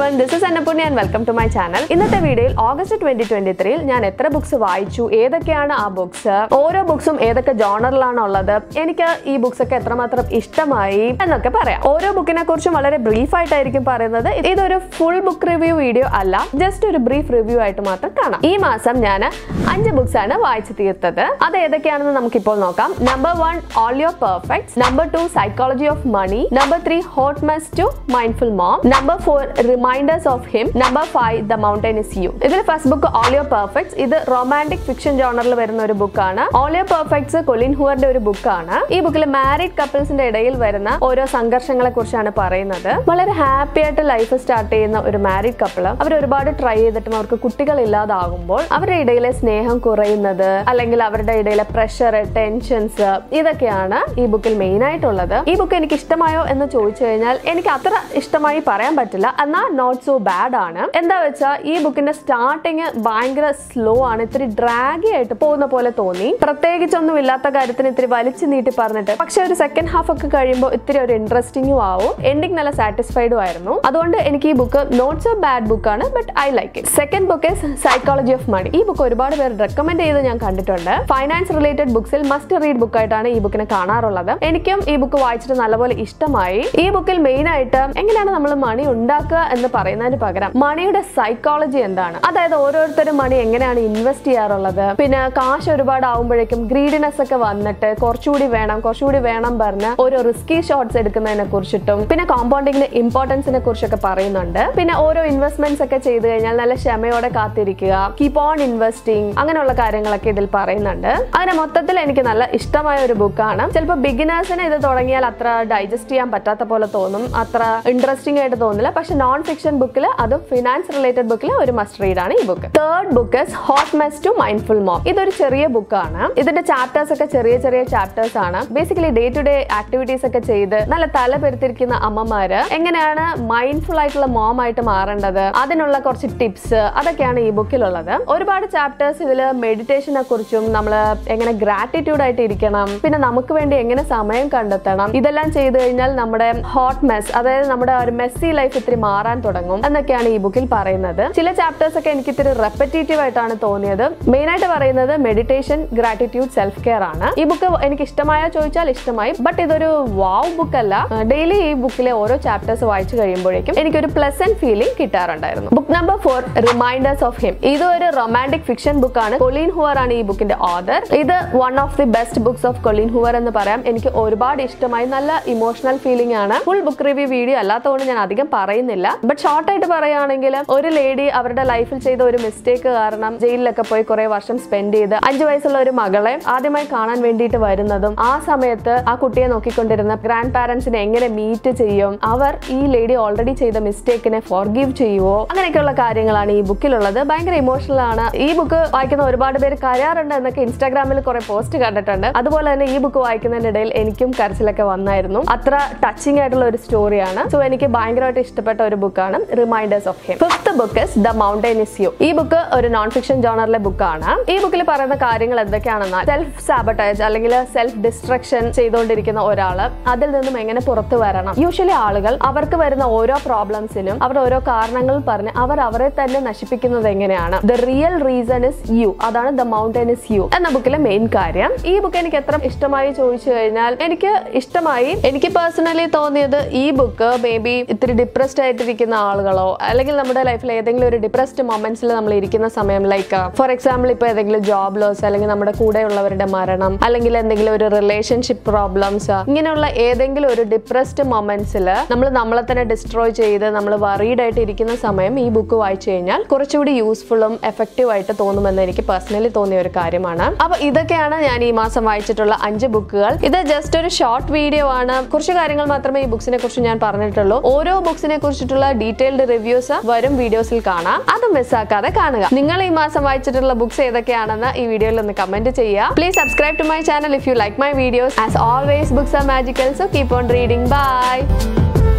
one this is Annapoorni and welcome to my channel ഇന്നത്തെ വീഡിയോയിൽ August twenty twenty ത്രീയിൽ ഞാൻ എത്ര ബുക്സ് വായിച്ചു ഏതൊക്കെയാണ് ആ ബുക്സ് ഓരോ ബുക്സും ഏതൊക്കെ ജോണറിലാണ് ഉള്ളത് എനിക്ക് ഈ ബുക്സ് ഒക്കെ എത്രമാത്രം ഇഷ്ടമായി എന്നൊക്കെ പറയാം ഓരോ ബുക്കിനെ കുറിച്ചും വളരെ ബ്രീഫ് ആയിട്ടായിരിക്കും പറയുന്നത് ഇതൊരു ഫുൾ ബുക്ക് റിവ്യൂ വീഡിയോ അല്ല ജസ്റ്റ് ഒരു ബ്രീഫ് റിവ്യൂ ആയിട്ട് മാത്രം കാണാം ഈ മാസം ഞാൻ അഞ്ച് ബുക്സ് ആണ് വായിച്ചു തീർത്തത് അത് ഏതൊക്കെയാണെന്ന് നമുക്കിപ്പോൾ നോക്കാം number one all your perfect number two psychology of money number three hot mess to mindful mom number four reminders of him number five the mountain is you ഇതിൽ first book all your perfects ഇത് romantic fiction ജോണറിൽ വരുന്ന ഒരു ബുക്കാണ് all your പെർഫെക്ട്സ് കൊലിൻ ഹുവറിന്റെ ഒരു ബുക്കാണ് ഈ ബുക്കിൽ married കപ്പിൾസിന്റെ ഇടയിൽ വരുന്ന ഓരോ സംഘർഷങ്ങളെ കുറിച്ചാണ് പറയുന്നത് വളരെ ഹാപ്പി ആയിട്ട് ലൈഫ് സ്റ്റാർട്ട് ചെയ്യുന്ന ഒരു മാരീഡ് കപ്പിൾ അവർ ഒരുപാട് ട്രൈ ചെയ്തിട്ടും അവർക്ക് കുട്ടികൾ ഇല്ലാതാകുമ്പോൾ അവരുടെ ഇടയിലെ സ്നേഹം കുറയുന്നത് അല്ലെങ്കിൽ അവരുടെ ഇടയിലെ പ്രഷർ ടെൻഷൻസ് ഇതൊക്കെയാണ് ഈ ബുക്കിൽ മെയിൻ ആയിട്ടുള്ളത് ഈ ബുക്ക് എനിക്ക് ഇഷ്ടമായോ എന്ന് ചോദിച്ചു കഴിഞ്ഞാൽ എനിക്ക് അത്ര ഇഷ്ടമായി പറയാൻ പറ്റില്ല എന്നാൽ നോട്ട് സോ ബാഡ് ആണ് എന്താ വെച്ചാൽ ഈ ബുക്കിന്റെ സ്റ്റാർട്ടിങ് ഭയങ്കര സ്ലോ ആണ് ഇത്തിരി ഡ്രാഗി ആയിട്ട് പോകുന്ന പോലെ തോന്നി പ്രത്യേകിച്ചൊന്നും ഇല്ലാത്ത കാര്യത്തിന് ഇത്തിരി വലിച്ചു നീട്ടി പറഞ്ഞിട്ട് പക്ഷെ ഒരു സെക്കൻഡ് ഹാഫ് ഒക്കെ കഴിയുമ്പോൾ ഇത്തിരി ഒരു ഇൻട്രസ്റ്റിംഗും ആവും എൻഡിങ് നല്ല സാറ്റിസ്ഫൈഡും ആയിരുന്നു അതുകൊണ്ട് എനിക്ക് ഈ ബുക്ക് നോട്ട് സോ ബാഡ് ബുക്കാണ് but I like it second book is psychology of money ഈ ബുക്ക് ഒരുപാട് പേർ റെക്കമെൻഡ് ചെയ്ത് ഞാൻ കണ്ടിട്ടുണ്ട് ഫൈനാൻസ് റിലേറ്റഡ് ബുക്സിൽ മസ്റ്റ് റീഡ് ബുക്കായിട്ടാണ് ഈ ബുക്കിനെ കാണാറുള്ളത് എനിക്കും ഈ ബുക്ക് വായിച്ചിട്ട് നല്ലപോലെ ഇഷ്ടമായി ഈ ബുക്കിൽ മെയിൻ ആയിട്ട് എങ്ങനെയാണ് നമ്മൾ മണി ഉണ്ടാക്കുക എന്ന് പറയുന്നതിന് പകരം മണിയുടെ സൈക്കോളജി എന്താണ് അതായത് ഓരോരുത്തരും മണി എങ്ങനെയാണ് ഇൻവെസ്റ്റ് ചെയ്യാറുള്ളത് പിന്നെ കാശ് ഒരുപാട് ആവുമ്പോഴേക്കും ഗ്രീഡിനെസ് ഒക്കെ വന്നിട്ട് കുറച്ചുകൂടി വേണം കുറച്ചുകൂടി വേണം പറഞ്ഞ് ഓരോ റിസ്കി ഷോട്ട്സ് എടുക്കുന്നതിനെ കുറിച്ചിട്ടും പിന്നെ കോമ്പൗണ്ടിങ്ങിന്റെ ഇമ്പോർട്ടൻസിനെ കുറിച്ചൊക്കെ പറയുന്നുണ്ട് പിന്നെ ഓരോ ഇൻവെസ്റ്റ്മെന്റ്സ് ഒക്കെ ചെയ്തു കഴിഞ്ഞാൽ നല്ല ക്ഷമയോടെ കാത്തിരിക്കുക കീപ് ഓൺ ഇൻവെസ്റ്റിംഗ് അങ്ങനെയുള്ള കാര്യങ്ങളൊക്കെ ഇതിൽ പറയുന്നുണ്ട് അങ്ങനെ മൊത്തത്തിൽ എനിക്ക് നല്ല ഇഷ്ടമായ ഒരു ബുക്കാണ് ചിലപ്പോൾ ബിഗിനേഴ്സിന് ഇത് തുടങ്ങിയാൽ അത്ര ഡൈജസ്റ്റ് ചെയ്യാൻ പറ്റാത്ത പോലെ തോന്നും അത്ര ഇൻട്രസ്റ്റിംഗ് ആയിട്ട് തോന്നില്ല പക്ഷെ നോൺ ഫിക്ഷൻ ബുക്കിൽ അതും ഫിനാൻസ് റിലേറ്റഡ് ബുക്കിൽ ഒരു മസ്റ്റ് റീഡ് ആണ് ഈ book third book is hot mess to mindful mom ഇതൊരു ചെറിയ ബുക്കാണ് ഇതിന്റെ ചാപ്റ്റേഴ്സ് ഒക്കെ ചെറിയ ചെറിയ ചാപ്റ്റേഴ്സ് ആണ് basically day to day activities ഒക്കെ ചെയ്ത് നല്ല തല പെരുത്തിരിക്കുന്ന അമ്മമാര് എങ്ങനെയാണ് മൈൻഡ്ഫുൾ ആയിട്ടുള്ള മോം ആയിട്ട് മാറേണ്ടത് അതിനുള്ള കുറച്ച് ടിപ്സ് അതൊക്കെയാണ് ഈ ബുക്കിലുള്ളത് ഒരുപാട് ചാപ്റ്റേഴ്സ് ഇതിൽ മെഡിറ്റേഷനെ കുറിച്ചും നമ്മൾ എങ്ങനെ ഗ്രാറ്റിറ്റ്യൂഡ് ആയിട്ട് ഇരിക്കണം പിന്നെ നമുക്ക് വേണ്ടി എങ്ങനെ സമയം കണ്ടെത്തണം ഇതെല്ലാം ചെയ്തു കഴിഞ്ഞാൽ നമ്മുടെ ഹോട്ട് മെസ് അതായത് നമ്മുടെ ഒരു മെസ്സി ലൈഫ് ഇത്തിരി മാറാൻ തുടങ്ങും എന്നൊക്കെയാണ് ഈ ബുക്കിൽ പറയുന്നത് ചില ചാപ്റ്റേഴ്സ് ഒക്കെ എനിക്ക് ഇത്തിരി റെപ്പറ്റേറ്റീവ് ആയിട്ടാണ് തോന്നിയത് മെയിൻ ആയിട്ട് പറയുന്നത് മെഡിറ്റേഷൻ ഗ്രാറ്റിറ്റ്യൂഡ് സെൽഫ് കെയർ ആണ് ഈ ബുക്ക് എനിക്ക് ഇഷ്ടമായോ ചോദിച്ചാൽ ഇഷ്ടമായി ബട്ട് ഇതൊരു വാവ് ബുക്ക് അല്ല ഡെയിലി ഈ ബുക്കിലെ ഓരോ ചാപ്റ്റേഴ്സ് വായിച്ചു കഴിയുമ്പോഴേക്കും എനിക്കൊരു പ്ലസന്റ് ഫീലിംഗ് കിട്ടാറുണ്ടായിരുന്നു book number four reminders of him ഇത് ഒരു റൊമാൻറ്റിക് ഫിക്ഷൻ ബുക്കാണ് കൊലീൻ ഹുവർ ആണ് ഈ ബുക്കിന്റെ ഓദർ ഇത് one of the best books of Colleen Hoover എന്ന് പറയാം എനിക്ക് ഒരുപാട് ഇഷ്ടമായി നല്ല ഇമോഷണൽ ഫീലിംഗ് ആണ് ഫുൾ ബുക്ക് റിവ്യൂ വീഡിയോ അല്ലാത്തതുകൊണ്ട് ഞാൻ അധികം പറയുന്നില്ല ബട്ട് ഷോർട്ട് ആയിട്ട് പറയുകയാണെങ്കിൽ ഒരു ലേഡി അവരുടെ ലൈഫിൽ ചെയ്ത ഒരു മിസ്റ്റേക്ക് കാരണം ജയിലിലൊക്കെ പോയി കുറെ വർഷം സ്പെൻഡ് ചെയ്ത് അഞ്ചു വയസ്സുള്ള ഒരു മകളെ ആദ്യമായി കാണാൻ വേണ്ടിയിട്ട് വരുന്നതും ആ സമയത്ത് ആ കുട്ടിയെ നോക്കിക്കൊണ്ടിരുന്ന ഗ്രാൻഡ് പാരന്റ്സിനെ എങ്ങനെ മീറ്റ് ചെയ്യും അവർ ഈ ലേഡി ഓൾറെഡി ചെയ്ത മിസ്റ്റേക്കിനെ ഫോർഗീവ് ചെയ്യുവോ അങ്ങനെയൊക്കെയുള്ള കാര്യങ്ങളാണ് ഈ ബുക്കിലുള്ളത് ഭയങ്കര ഇമോഷണൽ ആണ് ഈ ബുക്ക് വായിക്കുന്ന ഒരുപാട് പേര് കരയാറുണ്ട് എന്നൊക്കെ ഇൻസ്റ്റാഗ്രാമിൽ കുറെ പോസ്റ്റ് കണ്ടിട്ടുണ്ട് അതുപോലെ തന്നെ ഈ ബുക്ക് വായിക്കുന്നതിനിടയിൽ എനിക്കും കരച്ചിലൊക്കെ വന്നായിരുന്നു അത്ര ടച്ചിങ് ആയിട്ടുള്ള ഒരു സ്റ്റോറിയാണ് സോ എനിക്ക് ഭയങ്കരമായിട്ട് ഇഷ്ടപ്പെട്ട ഒരു ബുക്കാണ് reminders of him fifth book is the mountain is you ഈ ബുക്ക് ഒരു നോൺ ഫിക്ഷൻ ജോണറിലെ ബുക്കാണ് ഈ ബുക്കിൽ പറയുന്ന കാര്യങ്ങൾ എന്തൊക്കെയാണെന്നാൽ സെൽഫ് സാബട്ടേജ് അല്ലെങ്കിൽ സെൽഫ് ഡിസ്ട്രക്ഷൻ ചെയ്തുകൊണ്ടിരിക്കുന്ന ഒരാള് അതിൽ നിന്നും എങ്ങനെ പുറത്തു വരണം യൂഷ്വലി ആളുകൾ അവർക്ക് വരുന്ന ഓരോ പ്രോബ്ലംസിനും അവർ ഓരോ കാരണങ്ങൾ പറഞ്ഞ് അവർ അവരെ തന്നെ നശിപ്പിക്കുന്നത് എങ്ങനെയാണ് the real reason is you അതാണ് ദ മൗണ്ടൈൻ ഇസ് യു എന്ന ബുക്കിലെ മെയിൻ കാര്യം ഈ ബുക്ക് എനിക്ക് എത്ര ഇഷ്ടമായി ചോദിച്ചു കഴിഞ്ഞാൽ എനിക്ക് ഇഷ്ടമായി എനിക്ക് പേഴ്സണലി തോന്നിയത് ഈ ബുക്ക് മേ ബി ഇത്തിരി ഡിപ്രസ്ഡ് ആയിട്ടിരിക്കുന്ന ആളുകളോ അല്ലെങ്കിൽ നമ്മുടെ ലൈഫിൽ ഏതെങ്കിലും ഒരു ഡിപ്രസ്ഡ് മൊമെന്റ്സിൽ നമ്മൾ ഇരിക്കുന്ന സമയം ലൈക്ക് ഫോർ എക്സാമ്പിൾ ഇപ്പൊ ഏതെങ്കിലും ജോബ് ലോസ് അല്ലെങ്കിൽ നമ്മുടെ കൂടെയുള്ളവരുടെ മരണം അല്ലെങ്കിൽ എന്തെങ്കിലും ഒരു റിലേഷൻഷിപ്പ് പ്രോബ്ലംസ് ഇങ്ങനെയുള്ള ഏതെങ്കിലും ഒരു ഡിപ്രസ്ഡ് മൊമെന്റ്സിൽ നമ്മൾ നമ്മളെ തന്നെ ഡിസ്ട്രോയ് ചെയ്ത് നമ്മൾ വറീഡ് ആയിട്ട് ഇരിക്കുന്ന സമയം ഈ ബുക്ക് വായിച്ചു കഴിഞ്ഞാൽ കുറച്ചുകൂടി യൂസ്ഫുള്ളും എഫക്റ്റീവ് ആയിട്ട് തോന്നുമെന്ന് എനിക്ക് പേഴ്സണലി തോന്നിയ ഒരു കാര്യമാണ് അപ്പൊ ഇതൊക്കെയാണ് ഞാൻ ഈ മാസം വായിച്ചിട്ടുള്ള അഞ്ച് ബുക്കുകൾ ഇത് ജസ്റ്റ് ഒരു ഷോർട്ട് വീഡിയോ ആണ് കുറച്ച് കാര്യങ്ങൾ മാത്രമേ ഈ ബുക്സിനെ കുറിച്ച് ഞാൻ പറഞ്ഞിട്ടുള്ളൂ ഓരോ ബുക്സിനെ കുറിച്ചിട്ടുള്ള ഡീറ്റെയിൽഡ് റിവ്യൂസ് വരും വീഡിയോസിൽ കാണാം അത് മിസ്സാക്കാതെ കാണുക നിങ്ങൾ ഈ മാസം വായിച്ചിട്ടുള്ള ബുക്സ് ഏതൊക്കെയാണെന്ന് ഈ വീഡിയോയിൽ ഒന്ന് കമന്റ് ചെയ്യുക please subscribe to my channel if you like my videos as always books are magical so keep on reading by